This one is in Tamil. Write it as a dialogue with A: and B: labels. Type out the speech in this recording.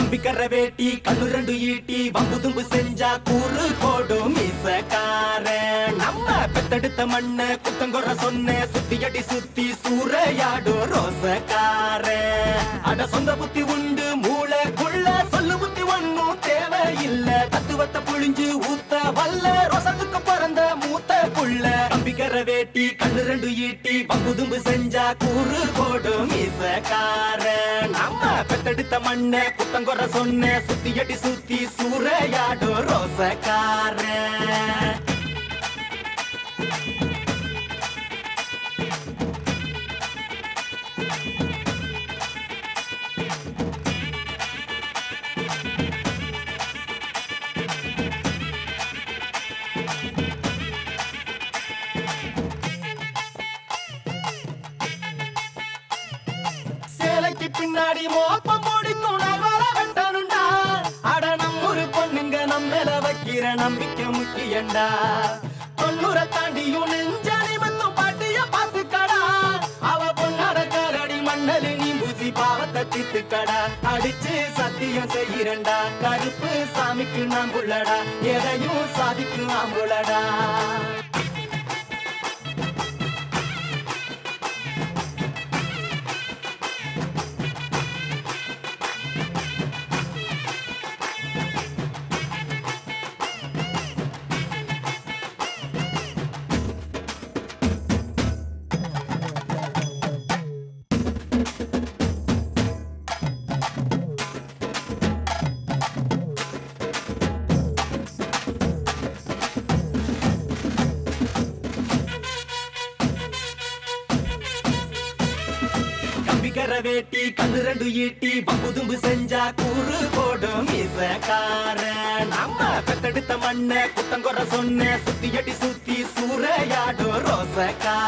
A: கம்பிக்கர வேட்டி கண்ணு ரெண்டு ஈட்டி வம்பு தும்பு செஞ்சா கூறு போடும் மீசக்காரன் நம்ம பெத்தெடுத்த மண்ண குத்தங்குற சொன்ன சுத்தி அடி சுத்தி சூறையாடும் ரோசக்காரன் அட சொந்த புத்தி உண்டு மூளைக்குள்ள சொல்லு புத்தி ஒண்ணும் தேவையில்ல தத்துவத்தை புழிஞ்சு ஊத்த வல்ல ரோசத்துக்கு பிறந்த மூத்த புள்ள கம்பிக்கர வேட்டி கண்ணு ரெண்டு ஈட்டி வம்பு தும்பு செஞ்சா கூறு போடும் மீசக்காரன் நம்ம பெத்தெடுத்த மண்ண குத்தங்குற சொன்ன சுத்தி அடி சுத்தி சூறையாடும் ரோசக்காரன் சேலைக்கு பின்னாடி மோப்பம் முடிக்கும் நகர வெட்டணுண்டா அட நம்மூரு பொண்ணுங்க நம்ம மேல வைக்கிற நம்பிக்கை முக்கியண்டா தொண்ணூற தாண்டியும் நெஞ்ச நிமித்தம் பாட்டிய பாத்துக்கடா அவ பொண்ணாட காரடி மண்ணலி நீ பூசி பாவத்தை தித்துக்கடா அடிச்சு சத்தியம் செய்யறண்டா கருப்பு சாமிக்கு நாம் புள்ளடா எதையும் சாதிக்கும் ஆம்புலடா கம்பிக்கர வேட்டி கண்ணு ரெண்டு ஈட்டி பம்பு தும்பு செஞ்சா கூறு போடும் மீசக்காரன் நம்ம பெத்தெடுத்த மண்ண குத்தங்குற சொன்ன சுத்தி அடி சுத்தி சூறையாடும் ரோசக்காரன்